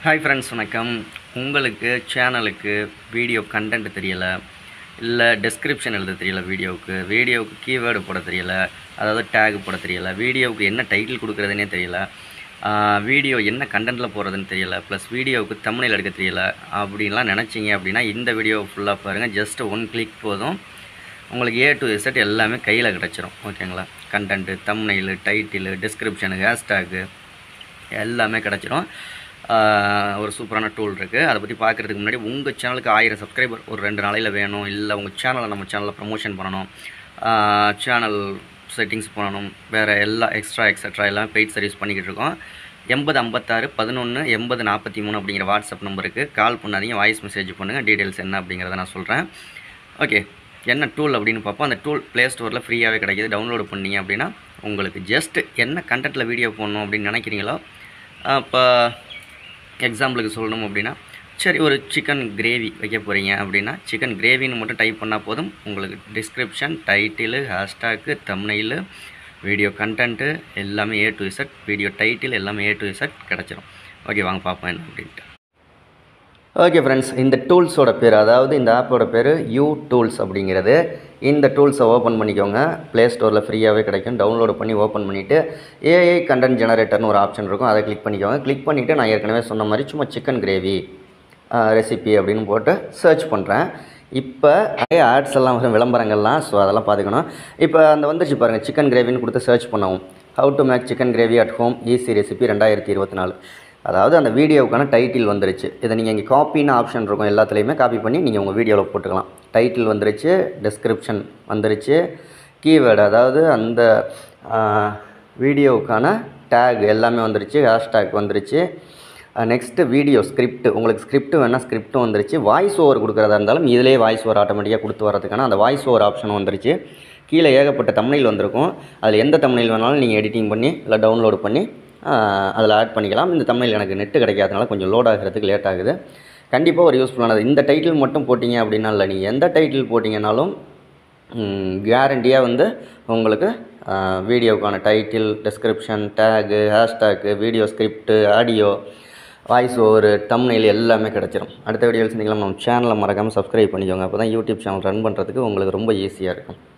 hi friends வணக்கம் உங்களுக்கு சேனலுக்கு வீடியோ கண்டென்ட் தெரியலை இல்லை டெஸ்கிரிப்ஷன் எழுத தெரியல வீடியோவுக்கு வீடியோவுக்கு கீவேர்டு போட தெரியல அதாவது டேக் போட தெரியல வீடியோவுக்கு என்ன டைட்டில் கொடுக்குறதுனே தெரியல வீடியோ என்ன கண்டென்ட்டில் போடுறதுன்னு தெரியல ப்ளஸ் வீடியோவுக்கு தமிழில் எடுக்க தெரியல அப்படின்லாம் நினச்சிங்க அப்படின்னா இந்த வீடியோ ஃபுல்லாக பாருங்கள் ஜஸ்ட் ஒன் கிளிக் போதும் உங்களுக்கு ஏ டு இசட் எல்லாமே கையில் கிடச்சிரும் ஓகேங்களா content thumbnail title description hashtag எல்லாமே கிடச்சிரும் ஆஹ் ஒரு சூப்பரான டூல் இருக்குது அதை பற்றி பார்க்குறதுக்கு முன்னாடி உங்கள் சேனலுக்கு ஆயிரம் சப்ஸ்கிரைபர் ஒரு ரெண்டு நாளையில் வேணும் இல்லை உங்கள் சேனலை நம்ம சேனலில் ப்ரமோஷன் பண்ணணும் சேனல் செட்டிங்ஸ் பண்ணணும் வேறு எல்லா எக்ஸ்ட்ரா எக்ஸட்ரா எல்லாம் பெய்ட் சர்வீஸ் பண்ணிக்கிட்டு இருக்கோம் எண்பது ஐம்பத்தாறு பதினொன்று எண்பது நாற்பத்தி மூணு அப்படிங்கிற வாட்ஸ்அப் நம்பருக்கு கால் பண்ணாதீங்க வாய்ஸ் மெசேஜ் பண்ணுங்கள் டீட்டெயில்ஸ் என்ன அப்படிங்கிறத நான் சொல்கிறேன் ஓகே என்ன டூல் அப்படின்னு பார்ப்போம் அந்த டூல் ப்ளே ஸ்டோரில் ஃப்ரீயாகவே கிடைக்கிது டவுன்லோட் பண்ணீங்க அப்படின்னா உங்களுக்கு ஜஸ்ட் என்ன கண்டென்ட்டில் வீடியோ போடணும் அப்படின்னு நினைக்கிறீங்களோ இப்போ எக்ஸாம்பிளுக்கு சொல்லணும் அப்படின்னா சரி ஒரு சிக்கன் கிரேவி வைக்க போகிறீங்க அப்படின்னா சிக்கன் கிரேவின்னு மட்டும் டைப் பண்ணால் போதும் உங்களுக்கு description title hashtag thumbnail video content எல்லாமே A to Z video title எல்லாமே ஏ டு இசட் கிடச்சிரும் ஓகே வாங்க பார்ப்போம் என்ன அப்படின்ட்டு ஓகே ஃப்ரெண்ட்ஸ் இந்த டூல்ஸோட பேர் அதாவது இந்த ஆப்போட பேர் யூ டூல்ஸ் அப்படிங்கிறது இந்த டூல்ஸை ஓப்பன் பண்ணிக்கோங்க ப்ளே ஸ்டோரில் ஃப்ரீயாகவே கிடைக்கும் டவுன்லோட் பண்ணி ஓப்பன் பண்ணிவிட்டு ஏஐ கண்டென்ட் ஜெனரேட்டர்னு ஒரு ஆப்ஷன் இருக்கும் அதை கிளிக் பண்ணிக்கோங்க கிளிக் பண்ணிவிட்டு நான் ஏற்கனவே சொன்ன மாதிரி சும்மா சிக்கன் கிரேவி ரெசிபி அப்படின்னு போட்டு சர்ச் பண்ணுறேன் இப்போ நிறைய ஆட்ஸ் எல்லாம் வரும் விளம்பரங்கள்லாம் ஸோ அதெல்லாம் பார்த்துக்கணும் இப்போ அந்த வந்துருச்சு பாருங்கள் சிக்கன் கிரேவின்னு கொடுத்து சர்ச் பண்ணவும் how to make chicken gravy at home easy recipe ரெண்டாயிரத்தி இருபத்தி நாலு அதாவது அந்த வீடியோவுக்கான டைட்டில் வந்துருச்சு இதை நீங்கள் இங்கே காப்பின்னு ஆப்ஷன் இருக்கும் எல்லாத்துலேயுமே காப்பி பண்ணி நீங்கள் உங்கள் வீடியோவில் போட்டுக்கலாம் டைட்டில் வந்துருச்சு டெஸ்கிரிப்ஷன் வந்துருச்சு கீவேர்டு அதாவது அந்த வீடியோவுக்கான டேக் எல்லாமே வந்துருச்சு ஹேஷ்டேக் வந்துருச்சு நெக்ஸ்ட்டு வீடியோ ஸ்கிரிப்ட் உங்களுக்கு ஸ்கிரிப்ட் வேணால் ஸ்கிரிப்ட்டும் வந்துருச்சு வாய்ஸ் ஓவர் கொடுக்குறதா இருந்தாலும் இதிலே வாய்ஸ் ஓவர் ஆட்டோமேட்டிக்காக கொடுத்து வரதுக்கான அந்த வாய்ஸ் ஓவர் ஆப்ஷனும் வந்துருச்சு கீழே ஏகப்பட்ட தமிழில் வந்திருக்கும் அதில் எந்த தமிழில் வேணாலும் நீங்கள் எடிட்டிங் பண்ணி இல்லை டவுன்லோட் பண்ணி அதில் ஆட் பண்ணிக்கலாம் இந்த தமிழ் எனக்கு நெட்டு கிடைக்காதனால கொஞ்சம் லோட் ஆகிறதுக்கு லேட் ஆகுது கண்டிப்பாக ஒரு யூஸ்ஃபுல்லானது இந்த டைட்டில் மட்டும் போட்டிங்க அப்படின்னா இல்லை நீங்கள் எந்த டைட்டில் போட்டிங்கனாலும் கேரண்டியாக வந்து உங்களுக்கு வீடியோவுக்கான title description tag hashtag video script audio voice over thumbnail எல்லாமே கிடச்சிரும் அடுத்த வீடியோவில் செஞ்சிக்கலாம் நம்ம சேனலை மறக்காமல் சப்ஸ்கிரைப் பண்ணிக்கோங்க அப்போ தான் யூடியூப் சேனல் ரன் பண்ணுறதுக்கு உங்களுக்கு ரொம்ப ஈஸியாக இருக்கும்